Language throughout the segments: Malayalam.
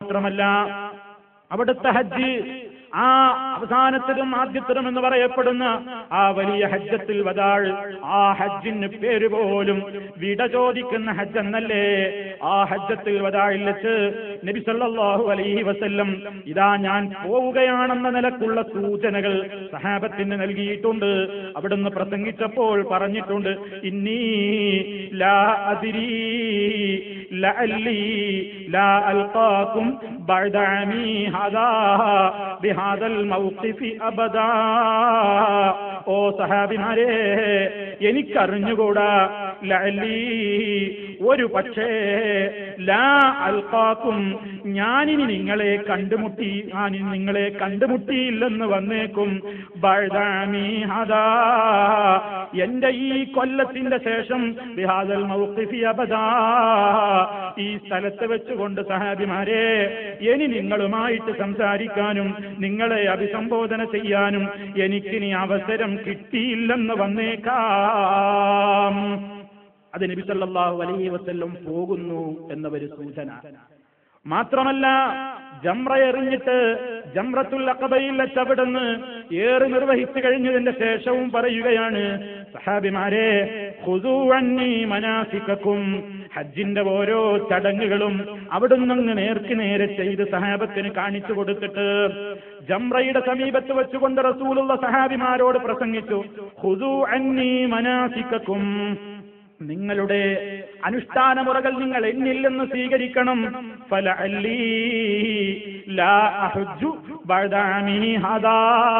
മാത്രമല്ല അവിടുത്തെ ഹജ്ജ് ആ അവസാനത്തതും ആദ്യത്തതും എന്ന് പറയപ്പെടുന്ന ആ വലിയ ഹജ്ജത്തിൽ വതാൾ ആ ഹജ്ജിന് പേര് പോലും വിട ചോദിക്കുന്ന ഹജ്ജ് എന്നല്ലേ ആ ഹജ്ജത്തിൽ വതാഴിൽ വെച്ച് നബി സല്ലല്ലാഹു അലൈഹി വസല്ലം ഇതാ ഞാൻ പോവുകയാണെന്ന നിലക്കുള്ള സൂചനകൾ സഹാബത്തിന് നൽകിയിട്ടുണ്ട് അവിടുന്ന് പ്രസംഗിച്ചപ്പോൾ പറഞ്ഞിട്ടുണ്ട് ഇന്നീ ലാ അതിരീ ലഅല്ലി ലാ അൽഖാകും ബഅദ അമീ ഹദാ ബിഹാദൽ മൗഖിഫി അബദാ ഓ സഹാബിമാരെ എനിക്കറിഞ്ഞുകൂടാ ലഅല്ലി ഒരു പക്ഷേ ലാ അൽഖാക്കും ഞാനിനി നിങ്ങളെ കണ്ടുമുട്ടി ഞാൻ ഇനി നിങ്ങളെ കണ്ടുമുട്ടിയില്ലെന്ന് വന്നേക്കും ബഅദാമി ഹദാ എന്റെ ഈ കൊല്ലത്തിന്റെ ശേഷം ബിഹാദൽ മൗഖിഫി അബദാ ഈ സ്ഥലത്ത് വെച്ചുകൊണ്ട് സഹാബിമാരെ ഇനി നിങ്ങളുമായിട്ട് സംസാരിക്കാനും നിങ്ങളെ അഭിസംബോധന ചെയ്യാനും എനിക്കിനി അവസരം കിട്ടിയില്ലെന്ന് വന്നേക്കാം അത് നബി സല്ലല്ലാഹു അലൈഹി വസല്ലം പോകുന്നു എന്ന ഒരു സൂചന മാത്രമല്ല ജംറ എറിഞ്ഞിട്ട് ജംറത്തുൽ അഖബയിൽ വെച്ചവിടുന്ന് ഏറ് നിർവഹിച്ചു കഴിഞ്ഞതിന്റെ ശേഷവും പറയുകയാണ് സഹാബിമാരെ ഖുദൂ അന്നീ മനാസിക്കക്കും ഹജ്ജിന്റെ ഓരോ ചടങ്ങുകളും അവിടുന്ന് അങ്ങ് നേർക്ക് നേരെ ചെയ്ത് സഹാബത്തിന് കാണിച്ചു കൊടുത്തിട്ട് ജംറയുടെ സമീപത്ത് വെച്ചുകൊണ്ട് റസൂലുള്ള സഹാബിമാരോട് പ്രസംഗിച്ചു ഖുദൂ അന്നീ മനാസിക്കക്കും നിങ്ങളുടെ അനുഷ്ഠാന മുറകൾ നിങ്ങൾ എന്നിൽ നിന്ന് സ്വീകരിക്കണം ഫലഅല്ലീ ലാ അഹുജ്ജു ബഅദ അമീ ഹദാ.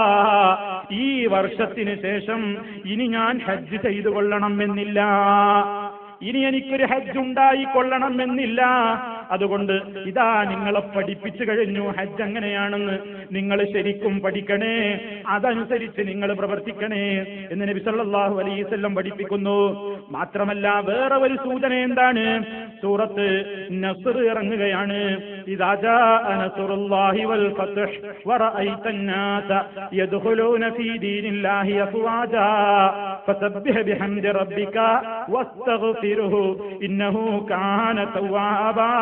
ഈ വർഷത്തിന് ശേഷം ഇനി ഞാൻ ഹജ്ജ് ചെയ്തു കൊള്ളണം എന്നില്ല ഇനി എനിക്കൊരു ഹജ്ജ് ഉണ്ടായിക്കൊള്ളണം എന്നില്ല അതുകൊണ്ട് ഇതാ നിങ്ങളെ പഠിപ്പിച്ചു കഴിഞ്ഞു ഹജ്ജ് എങ്ങനെയാണെന്ന് നിങ്ങൾ ശരിക്കും പഠിക്കണേ അതനുസരിച്ച് നിങ്ങൾ പ്രവർത്തിക്കണേ എന്ന് നബി സല്ലല്ലാഹു അലൈഹി വസല്ലം പഠിപ്പിക്കുന്നു മാത്രമല്ല വേറെ ഒരു സൂചന എന്താണ് സൂറത്ത് നസ്ർ ഇറങ്ങുകയാണ് ഇദാ ജാഅ നസ്റുല്ലാഹി വൽ ഫത്ഹ് വറഅയ്ത الناس يدخلون في دين الله أفواجا فسبح بحمد ربك واستغفره إنه كان توابا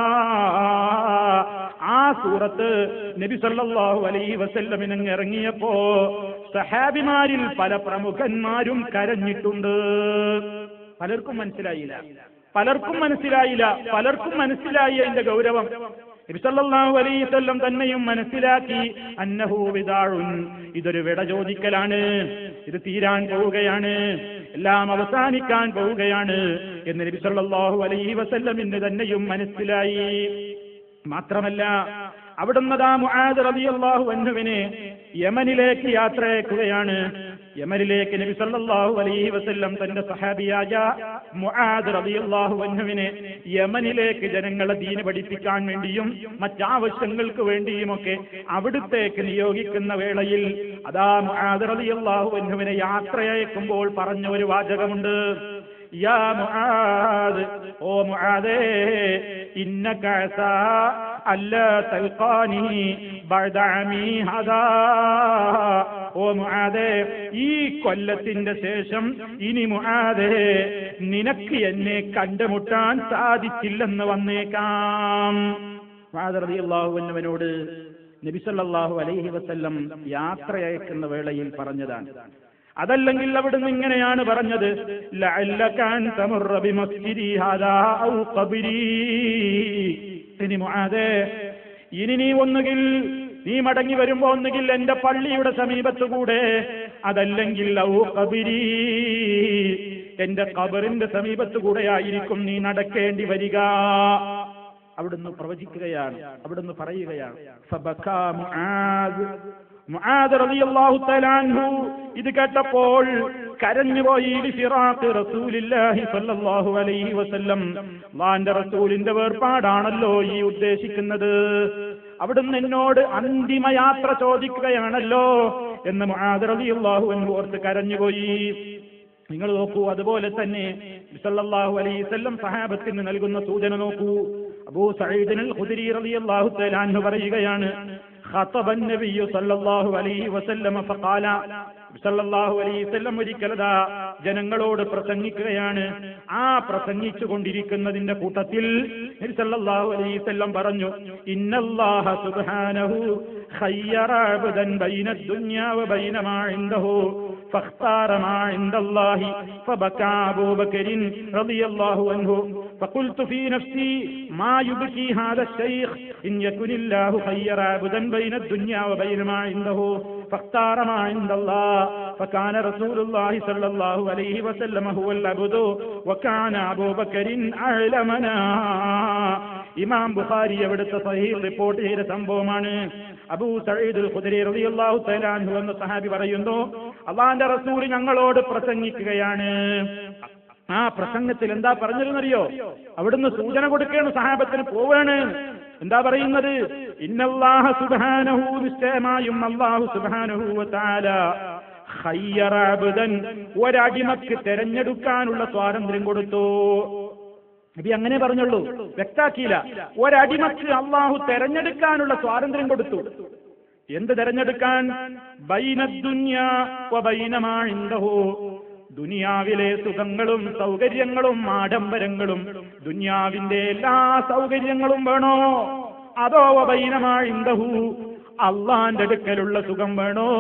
ആ സൂറത്ത് നബി സല്ലല്ലാഹു അലൈഹി വസല്ലമിന് അങ്ങ് ഇറങ്ങിയപ്പോ സഹാബിമാരിൽ പല പ്രമുഖന്മാരും കരഞ്ഞിട്ടുണ്ട് പലർക്കും മനസ്സിലായില്ല പലർക്കും മനസ്സിലായില്ല പലർക്കും മനസ്സിലായി അതിന്റെ ഗൗരവം നബി സല്ലല്ലാഹു അലൈഹി വസല്ലം തന്നെയും മനസ്സിലാക്കി അന്നഹു വിദാഉൻ ഇതൊരു വിട ചോദിക്കലാണ് ഇത് തീരാൻ പോവുകയാണ് എല്ലാം അവസാനിക്കാൻ പോവുകയാണ് എന്ന് നബി സല്ലല്ലാഹു അലൈഹി വസല്ലമിന് തന്നെയും മനസ്സിലായി മാത്രമല്ല അവിടുന്ന് ദാ മുആദ് റളിയല്ലാഹു അൻഹുവിനെ യമനിലേക്ക് യാത്രയാക്കുകയാണ് യമനിലേക്ക് നബി സല്ലല്ലാഹു അലൈഹി വസല്ലം തന്റെ സഹാബിയായ മുആദ് റളിയല്ലാഹു അൻഹുവിനെ യമനിലേക്ക് ജനങ്ങളെ ദീന് പഠിപ്പിക്കാൻ വേണ്ടിയും മറ്റാവശ്യങ്ങൾക്ക് വേണ്ടിയുമൊക്കെ അവിടുത്തേക്ക് നിയോഗിക്കുന്ന വേളയിൽ അതാ മുആദ് റളിയല്ലാഹു അൻഹുവിനെ യാത്രയയക്കുമ്പോൾ പറഞ്ഞ ഒരു വാചകമുണ്ട് യാ മുആദ് ഓ മുആദേ ഇന്നക അസാ അല്ല തൽഖാനി ബഅദ അമീ ഹദാ ഓ മുആദേ ഈ കൊല്ലത്തിന്റെ ശേഷം ഇനി മുആദേ നിനക്ക് എന്നെ കണ്ടുമുട്ടാൻ സാധിച്ചില്ലെന്ന് വന്നേക്കാം മുആദ് റളിയല്ലാഹു അൻഹുവിനോട് നബി സല്ലല്ലാഹു അലൈഹി വസല്ലം യാത്രയയക്കുന്ന വേളയിൽ പറഞ്ഞതാണ് അതല്ലെങ്കിൽ അവിടുന്ന് ഇങ്ങനെയാണ് പറഞ്ഞത് ലഅല്ലക അൻ തമുറ ബിമസ്ജിദി ഹാദാ ഔ ഖബ്രി ഇനി മുആദേ ഇനി നീ ഒന്നുകിൽ നീ മടങ്ങി വരുമ്പോ ഒന്നുകിൽ എന്റെ പള്ളിയുടെ സമീപത്തുകൂടെ അതല്ലെങ്കിൽ ഔ ഖബ്രി എന്റെ ഖബറിന്റെ സമീപത്തുകൂടെ ആയിരിക്കും നീ നടക്കേണ്ടി വരിക അവിടുന്ന് പ്രവചിക്കുകയാണ് അവിടുന്ന് പറയുകയാണ് ഫബക്കാ മുആദ് മുആദ് റളിയല്ലാഹു തആല അൻഹു ഇത് കേട്ടപ്പോൾ കരഞ്ഞുപോയി ലിഫിറാഖ് റസൂലില്ലാഹി സ്വല്ലല്ലാഹു അലൈഹി വസല്ലം അല്ലാഹുവിന്റെ റസൂലിന്റെ വേർപാടാണല്ലോ ഈ ഉദ്ദേശിക്കുന്നത് അവിടുന്ന് എന്നോട് അന്തിമ യാത്ര ചോദിക്കുകയാണല്ലോ എന്ന് മുആദ് റളിയല്ലാഹു അൻഹു ഓർത്ത് കരഞ്ഞുപോയി നിങ്ങൾ നോക്കൂ അതുപോലെ തന്നെ സല്ലല്ലാഹു അലൈഹി വസല്ലം സഹാബത്തിന് നൽകുന്ന സൂചന നോക്കൂ അബൂ സഈദ് അൽ ഖുദരി റളിയല്ലാഹു തആല അൻഹു പറയുകയാണ് ഖതബ النبي صلى الله عليه وسلم فقال സല്ലല്ലാഹു അലൈഹി വസല്ലം ഒരിക്കലതാ ജനങ്ങളോട് പ്രസംഗിക്കുകയാണ് ആ പ്രസംഗിച്ചു കൊണ്ടിരിക്കുന്നതിന്റെ കൂട്ടത്തിൽ നബി സല്ലല്ലാഹു അലൈഹി വസല്ലം പറഞ്ഞു ഇന്നല്ലാഹ സുബ്ഹാനഹു ഖയ്യറ അബ്ദൻ ബൈന ദുനിയ വബൈന മാ ഇൻദഹു فاختار ما عند الله فبكى أبو بكر رضي الله عنه فقلت في نفسي ما يبكي هذا الشيخ إن يكن الله خير عبدا بين الدنيا وبين ما عنده فاختار ما عند الله فكان رسول الله صلى الله عليه وسلم هو العبد وكان أبو بكر أعلمنا ഇമാം ബുഖാരി അവിടുത്തെ സഹീൽ റിപ്പോർട്ട് ചെയ്ത സംഭവമാണ് അബൂ സഈദുൽ ഖുദരി റളിയല്ലാഹു തആല അൻഹു എന്ന സഹാബി പറയുന്നു അള്ളാന്റെ റസൂൽ ഞങ്ങളോട് പ്രസംഗിക്കുകയാണ് ആ പ്രസംഗത്തിൽ എന്താ പറഞ്ഞിരുന്നറിയോ അവിടുന്ന് സൂചന കൊടുക്കുകയാണ് സഹാബത്തിന് പോവാണ് എന്താ പറയുന്നത് ഇന്നല്ലാഹ സുബ്ഹാനഹു നിശ്ചയമായും അല്ലാഹു സുബ്ഹാനഹു വതആല ഖയ്യറ അബ്ദൻ ഒരടിമക്ക് തെരഞ്ഞെടുക്കാനുള്ള സ്വാതന്ത്ര്യം കൊടുത്തു നബി അങ്ങനെ പറഞ്ഞുള്ളൂ വ്യക്താക്കിയില്ല ഒരടിമക്ക് അള്ളാഹു തെരഞ്ഞെടുക്കാനുള്ള സ്വാതന്ത്ര്യം കൊടുത്തു എന്ത് തെരഞ്ഞെടുക്കാൻ ബൈനദുന്യാഹു ദുനിയാവിലെ സുഖങ്ങളും സൗകര്യങ്ങളും ആഡംബരങ്ങളും ദുനിയാവിന്റെ എല്ലാ സൗകര്യങ്ങളും വേണോ അതോ ബൈനമാഴിന്തഹു അള്ളാന്റെ അടുക്കലുള്ള സുഖം വേണോ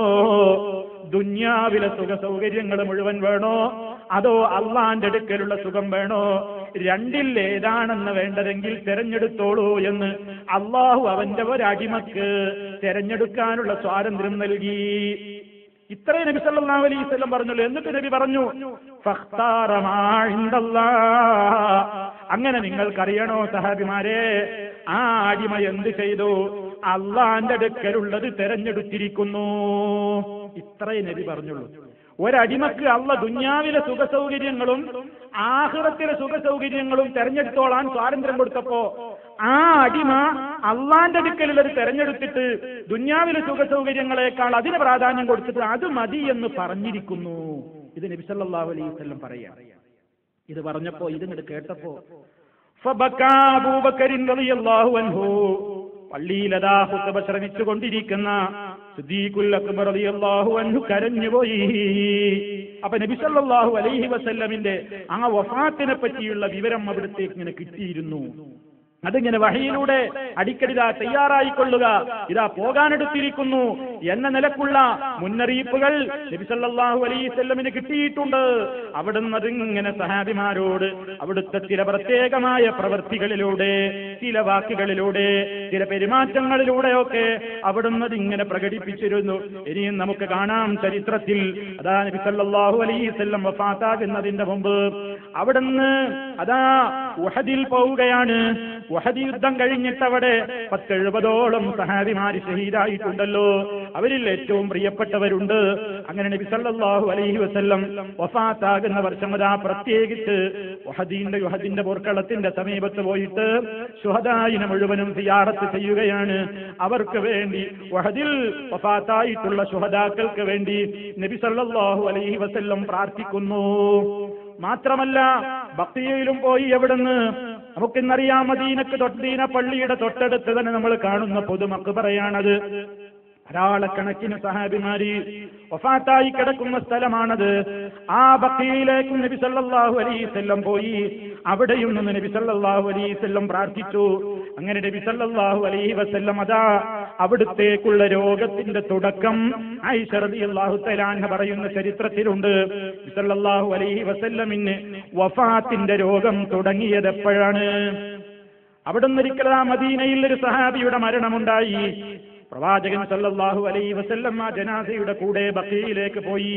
ദുന്യാവിലെ സുഖ സൗകര്യങ്ങൾ മുഴുവൻ വേണോ അതോ അള്ളാന്റെ അടുക്കലുള്ള സുഖം വേണോ രണ്ടിൽ ഏതാണെന്ന് വേണ്ടതെങ്കിൽ തെരഞ്ഞെടുത്തോളൂ എന്ന് അള്ളാഹു അവന്റെ ഒരടിമക്ക് തെരഞ്ഞെടുക്കാനുള്ള സ്വാതന്ത്ര്യം നൽകി ഇത്രയും നബി സല്ലല്ലാഹു അലൈഹി വസല്ലം പറഞ്ഞുള്ളൂ എന്നിട്ട് നബി പറഞ്ഞു ഫഖ്താറ മാ ഇൻദല്ലാഹ്. അങ്ങനെ നിങ്ങൾക്കറിയണോ സഹാബിമാരെ ആ അടിമ എന്ത് ചെയ്തു അള്ളാന്റെ അടുക്കലുള്ളത് തെരഞ്ഞെടുത്തിരിക്കുന്നു ഇത്രയും നബി പറഞ്ഞുള്ളൂ ഒരടിമക്ക് അള്ള ദുന്യാവിലെ സുഖ സൗകര്യങ്ങളും ആഹ്റത്തിലെ സുഖ സൗകര്യങ്ങളും തെരഞ്ഞെടുത്തോളാൻ സ്വാതന്ത്ര്യം കൊടുത്തപ്പോ ആ അടിമ അള്ളാന്റെ അടുക്കലുള്ളത് തെരഞ്ഞെടുത്തിട്ട് ദുന്യാവിലെ സുഖ സൗകര്യങ്ങളെക്കാൾ അതിന് പ്രാധാന്യം കൊടുത്തിട്ട് അത് മതി എന്ന് പറഞ്ഞിരിക്കുന്നു ഇത് നബി സല്ലല്ലാഹു അലൈഹി വസല്ലം പറയാ ഇത് പറഞ്ഞപ്പോ ഇതിങ്ങോട്ട് കേട്ടപ്പോ ഫബക്കാ അബൂബക്കറിൻ റളിയല്ലാഹു അൻഹു പള്ളിയിലതാ ഹുത്തബ ശ്രമിച്ചു കൊണ്ടിരിക്കുന്ന സിദ്ദീഖുൽ അക്ബർ റളിയല്ലാഹു അൻഹു കരഞ്ഞുപോയി അപ്പൊ നബി സല്ലല്ലാഹു അലൈഹി വസല്ലമിന്റെ ആ വഫാത്തിനെ പറ്റിയുള്ള വിവരം അവിടത്തേക്ക് ഇങ്ങനെ കിട്ടിയിരുന്നു അതിങ്ങനെ വഹയിലൂടെ അടിക്കടി ഇതാ തയ്യാറായിക്കൊള്ളുക ഇതാ പോകാനെടുത്തിരിക്കുന്നു എന്ന നിലക്കുള്ള മുന്നറിയിപ്പുകൾ നബി സല്ലല്ലാഹു അലൈഹി വസല്ലമിന് കിട്ടിയിട്ടുണ്ട് അവിടുന്ന് അതിങ്ങനെ സഹാബിമാരോട് അവിടുത്തെ ചില പ്രത്യേകമായ പ്രവൃത്തികളിലൂടെ ചില വാക്കുകളിലൂടെ ചില പെരുമാറ്റങ്ങളിലൂടെയൊക്കെ അവിടുന്ന് അതിങ്ങനെ പ്രകടിപ്പിച്ചിരുന്നു ഇനിയും നമുക്ക് കാണാം ചരിത്രത്തിൽ അതാ നബി സല്ലല്ലാഹു അലൈഹി വസല്ലം വഫാത്താകുന്നതിന്റെ മുമ്പ് അവിടുന്ന് അതാ ഉഹദിൽ പോവുകയാണ് വഹദി യുദ്ധം കഴിഞ്ഞിട്ട് അവിടെ പത്തെഴുപതോളം സഹാബിമാര് ഷഹീദായിട്ടുണ്ടല്ലോ അവരിൽ ഏറ്റവും പ്രിയപ്പെട്ടവരുണ്ട് അങ്ങനെ നബി സല്ലല്ലാഹു അലൈഹി വസല്ലം വഫാത്താകുന്ന വർഷം അതാ പ്രത്യേകിച്ച് വഹദീന്റെ യുഹദിന്റെ പോർക്കളത്തിന്റെ സമീപത്ത് പോയിട്ട് ശുഹദായിനെ മുഴുവനും സിയാറത്ത് ചെയ്യുകയാണ് അവർക്ക് വേണ്ടി വഹദിൽ വഫാത്തായിട്ടുള്ള ശുഹദാക്കൾക്ക് വേണ്ടി നബി സല്ലല്ലാഹു അലൈഹി വസല്ലം പ്രാർത്ഥിക്കുന്നു മാത്രമല്ല ബക്തിയയിലും പോയി എവിടുന്ന് നമുക്കിന്നറിയാം മദീനക്ക് തൊട്ടീന പള്ളിയുടെ തൊട്ടടുത്ത് തന്നെ നമ്മൾ കാണുന്ന പൊതുമക്ക് പറയാണത് ധാരാളക്കണക്കിന് സഹാബിമാരി വഫാത്തായി കിടക്കുന്ന സ്ഥലമാണത് ആ ബക്കയിലേക്കും നബി സല്ലല്ലാഹു അലൈഹി വസല്ലം പോയി അവിടെയും നിന്ന് നബി സല്ലല്ലാഹു അലൈഹി വസല്ലം പ്രാർത്ഥിച്ചു അങ്ങനെ നബി സല്ലല്ലാഹു അലൈഹി വസല്ലം അതാ അവിടുത്തേക്കുള്ള രോഗത്തിന്റെ തുടക്കം ആയിഷ റളിയല്ലാഹു തആല അൻഹ പറയുന്ന ചരിത്രത്തിലുണ്ട് നബി സല്ലല്ലാഹു അലൈഹി വസല്ലമിന് വഫാത്തിന്റെ രോഗം തുടങ്ങിയത് എപ്പോഴാണ് അവിടുന്ന് ഒരിക്കൽ ആ മദീനയിൽ ഒരു സഹാബിയുടെ മരണമുണ്ടായി പ്രവാചകൻ സല്ലല്ലാഹു അലൈഹി വസല്ലം ആ ജനാസയുടെ കൂടെ ബക്കയിലേക്ക് പോയി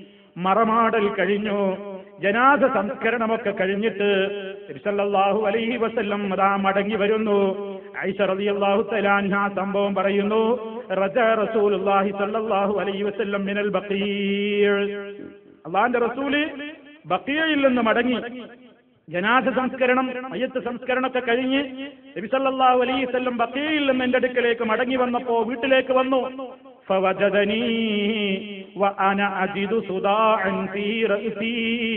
മറമാടൽ കഴിഞ്ഞു ജനാസ സംസ്കരണമൊക്കെ കഴിഞ്ഞിട്ട് നബി സല്ലല്ലാഹു അലൈഹി വസല്ലം അതാ മടങ്ങി വരുന്നു ഐഷ റളിയല്ലാഹു തആല അൻഹ ആ സംഭവം പറയുന്നു റജ റസൂലുള്ളാഹി സല്ലല്ലാഹു അലൈഹി വസല്ലം മിനൽ ബഖീർ അള്ളാന്റെ റസൂല് ബഖീയിൽ നിന്ന് മടങ്ങി ജനാസ സംസ്കരണം മയ്യത്ത് സംസ്കരണമൊക്കെ കഴിഞ്ഞ് നബി സല്ലല്ലാഹു അലൈഹി വസല്ലം ബക്കയിൽ നിന്ന് എന്റെ അടുക്കലേക്ക് മടങ്ങി വന്നപ്പോ വീട്ടിലേക്ക് വന്നു ഫവജദനീ വഅന അജിദു സുദാഅൻ ഫീ റഅസീ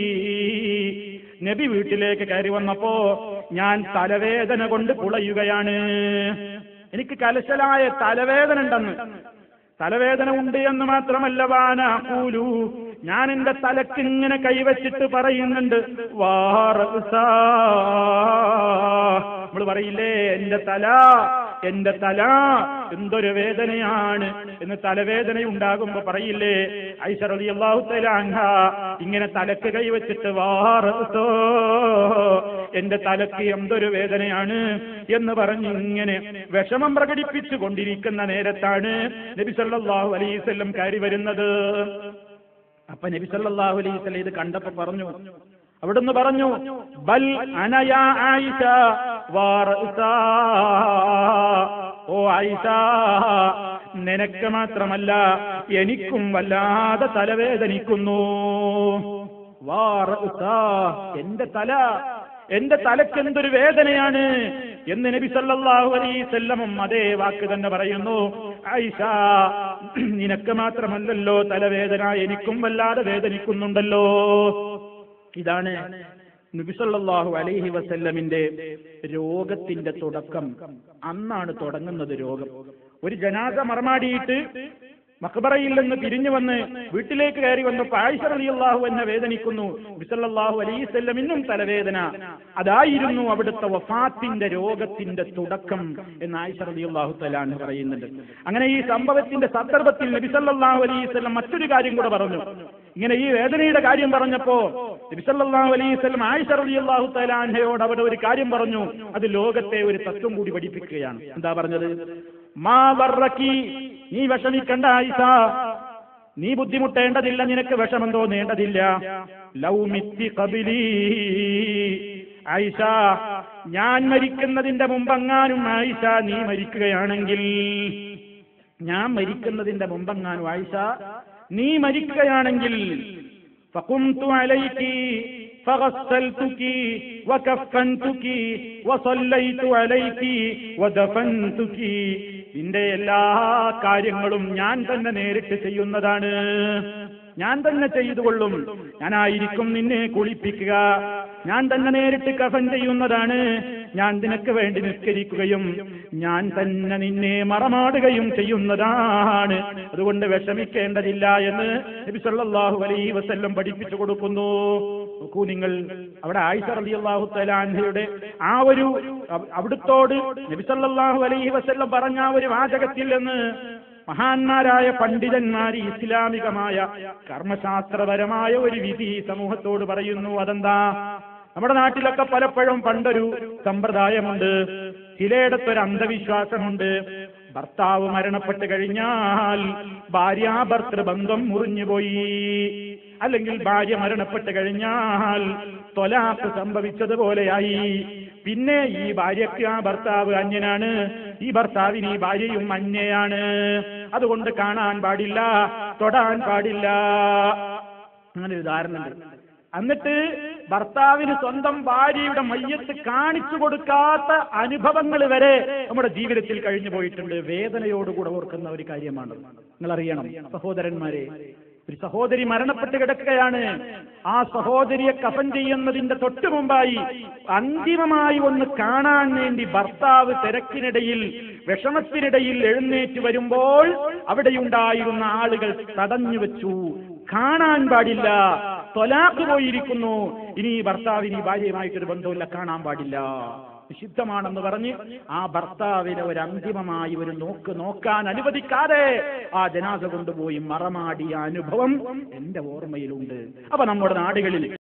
നബി വീട്ടിലേക്ക് കയറി വന്നപ്പോ ഞാൻ തലവേദന കൊണ്ട് പുളയുകയാണ് എനിക്ക് കലശലായ തലവേദന ഉണ്ടെന്ന് തലവേദന ഉണ്ട് എന്ന് മാത്രമല്ല വാന കൂലു ഞാൻ എന്റെ തലക്ക് ഇങ്ങനെ കൈവച്ചിട്ട് പറയുന്നുണ്ട് നമ്മൾ പറയില്ലേ എന്റെ തല എന്റെ തല എന്തൊരു വേദനയാണ് എന്ന് തലവേദന ഉണ്ടാകുമ്പോ പറയില്ലേ ഐശ്വറി അള്ളാഹു തലാങ്ക ഇങ്ങനെ തലക്ക് കൈവച്ചിട്ട് വാറോ എന്റെ തലക്ക് എന്തൊരു വേദനയാണ് എന്ന് പറഞ്ഞ് ഇങ്ങനെ വിഷമം പ്രകടിപ്പിച്ചു കൊണ്ടിരിക്കുന്ന നേരത്താണ് നബി സല്ലല്ലാഹു അലൈഹി വസല്ലം കയറി വരുന്നത് അപ്പൊ നബി സല്ലല്ലാഹു അലൈഹി വസല്ലം ഇത് കണ്ടപ്പോ പറഞ്ഞു അവിടുന്ന് പറഞ്ഞു ബൽ അനയാ ആയിഷ വാറസാ. ഓ ആയിഷ നിനക്ക് മാത്രമല്ല എനിക്കും വല്ലാതെ തലവേദനിക്കുന്നു വാറസാ. എന്റെ തല എന്റെ തലക്ക് എന്തൊരു വേദനയാണ് എന്ന് നബി സല്ലല്ലാഹു അലൈഹി വസല്ലമും അതേ വാക്ക് തന്നെ പറയുന്നു ആയിഷ നിനക്ക് മാത്രമല്ലല്ലോ തലവേദന എനിക്കും വല്ലാതെ വേദനിക്കുന്നുണ്ടല്ലോ ഇതാണ് നബിസല്ലാഹു അലൈഹി വസല്ലമിന്റെ രോഗത്തിന്റെ തുടക്കം അന്നാണ് തുടങ്ങുന്നത് രോഗം ഒരു ജനാസ മറമാടിയിട്ട് മക്ബറയിൽ നിന്ന് പിരിഞ്ഞു വന്ന് വീട്ടിലേക്ക് കയറി വന്നപ്പോൾ ആയിഷ റളിയല്ലാഹു എന്നെ വേദനിക്കുന്നു ബിസല്ലാഹു അലൈഹി വസല്ലമിനും തലവേദന അതായിരുന്നു അവിടുത്തെ വഫാത്തിന്റെ രോഗത്തിന്റെ തുടക്കം എന്ന് ആയിഷ റളിയല്ലാഹു തലാൻ പറയുന്നുണ്ട് അങ്ങനെ ഈ സംഭവത്തിന്റെ സന്ദർഭത്തിൽ നബിസല്ലാഹു അലൈഹി വസല്ലം മറ്റൊരു കാര്യം കൂടെ പറഞ്ഞു ഇങ്ങനെ ഈ വേദനയുടെ കാര്യം പറഞ്ഞപ്പോ നബിസല്ലാഹു അലൈഹി വസല്ലം ആയിഷ റളിയല്ലാഹു തലാൻഹയോട് അവിടെ ഒരു കാര്യം പറഞ്ഞു അത് ലോകത്തെ ഒരു തത്വം കൂടി പഠിപ്പിക്കുകയാണ് എന്താ പറഞ്ഞത് മാ വർറക്കി നീ വിഷമിക്കണ്ട ആയിഷ നീ ബുദ്ധിമുട്ടേണ്ടതില്ല നിനക്ക് വിഷമം തോന്നേണ്ടതില്ല ലൗമിത്തി കബിലി ആയിഷ ഞാൻ മരിക്കുന്നതിന്റെ മുമ്പെങ്ങാനും ആയിഷ നീ മരിക്കുകയാണെങ്കിൽ ഞാൻ മരിക്കുന്നതിന്റെ മുമ്പെങ്ങാനും ആയിഷ നീ മരിക്കുകയാണെങ്കിൽ فقمت عليك فغسلتك وكفنتك وصليت عليك ودفنتك നിന്റെ എല്ലാ കാര്യങ്ങളും ഞാൻ തന്നെ നേരിട്ട് ചെയ്യുന്നതാണ് ഞാൻ തന്നെ ചെയ്തുകൊള്ളും ഞാനായിരിക്കും നിന്നെ കുളിപ്പിക്കുക ഞാൻ തന്നെ നേരിട്ട് കഫൻ ചെയ്യുന്നതാണ് ഞാൻ നിനക്ക് വേണ്ടി നിസ്കരിക്കുകയും ഞാൻ തന്നെ നിന്നെ മറമാടുകയും ചെയ്യുന്നതാണ് അതുകൊണ്ട് വിഷമിക്കേണ്ടതില്ല എന്ന് നബി സല്ലല്ലാഹു അലൈഹി വസല്ലം പഠിപ്പിച്ചു കൊടുക്കുന്നു നോക്കൂ നിങ്ങൾ അവിടെ ആയിഷ റളിയല്ലാഹു തലാൻഹയുടെ ആ ഒരു അവ- അവിടുത്തോട് നബി സല്ലല്ലാഹു അലൈഹി വസല്ലം പറഞ്ഞ ആ ഒരു വാചകത്തിൽ നിന്ന് മഹാന്മാരായ പണ്ഡിതന്മാർ ഇസ്ലാമികമായ കർമ്മശാസ്ത്രപരമായ ഒരു വിധി സമൂഹത്തോട് പറയുന്നു അതെന്താ നമ്മുടെ നാട്ടിലൊക്കെ പലപ്പോഴും പണ്ടൊരു സമ്പ്രദായമുണ്ട് ചിലയിടത്തൊരു അന്ധവിശ്വാസമുണ്ട് ഭർത്താവ് മരണപ്പെട്ട് കഴിഞ്ഞാൽ ഭാര്യാഭർത്തൃ ബന്ധം മുറിഞ്ഞുപോയി അല്ലെങ്കിൽ ഭാര്യ മരണപ്പെട്ട് കഴിഞ്ഞാൽ തൊലാക്ക് സംഭവിച്ചതുപോലെയായി പിന്നെ ഈ ഭാര്യയ്ക്ക് ആ ഭർത്താവ് അന്യനാണ് ഈ ഭർത്താവിന് ഈ ഭാര്യയും അന്യയാണ് അതുകൊണ്ട് കാണാൻ പാടില്ല തൊടാൻ പാടില്ല അങ്ങനെ ഒരു ധാരണ ഉണ്ട് എന്നിട്ട് ഭർത്താവിന് സ്വന്തം ഭാര്യയുടെ മയ്യത്ത് കാണിച്ചു കൊടുക്കാത്ത അനുഭവങ്ങൾ വരെ നമ്മുടെ ജീവിതത്തിൽ കഴിഞ്ഞു പോയിട്ടുണ്ട് വേദനയോടുകൂടെ ഓർക്കുന്ന ഒരു കാര്യമാണ് നിങ്ങൾ അറിയണം സഹോദരന്മാരെ ഒരു സഹോദരി മരണപ്പെട്ട് കിടക്കുകയാണ് ആ സഹോദരിയെ കഫൻ ചെയ്യുന്നതിന്റെ തൊട്ടു മുമ്പായി അന്തിമമായി ഒന്ന് കാണാൻ വേണ്ടി ഭർത്താവ് തിരക്കിനിടയിൽ വിഷമത്തിനിടയിൽ എഴുന്നേറ്റ് വരുമ്പോൾ അവിടെയുണ്ടായിരുന്ന ആളുകൾ തടഞ്ഞു വെച്ചു കാണാൻ പാടില്ല തൊലാക്ക് പോയിരിക്കുന്നു ഇനി ഈ ഭർത്താവിന് ഈ ഭാര്യയുമായിട്ടൊരു ബന്ധമില്ല കാണാൻ പാടില്ല നിഷിദ്ധമാണെന്ന് പറഞ്ഞ് ആ ഭർത്താവിനെ ഒരു അന്തിമമായി ഒരു നോക്ക് നോക്കാൻ അനുവദിക്കാതെ ആ ജനാസ കൊണ്ടുപോയി മറമാടിയ അനുഭവം എന്റെ ഓർമ്മയിലുണ്ട് അപ്പൊ നമ്മുടെ നാടുകളിൽ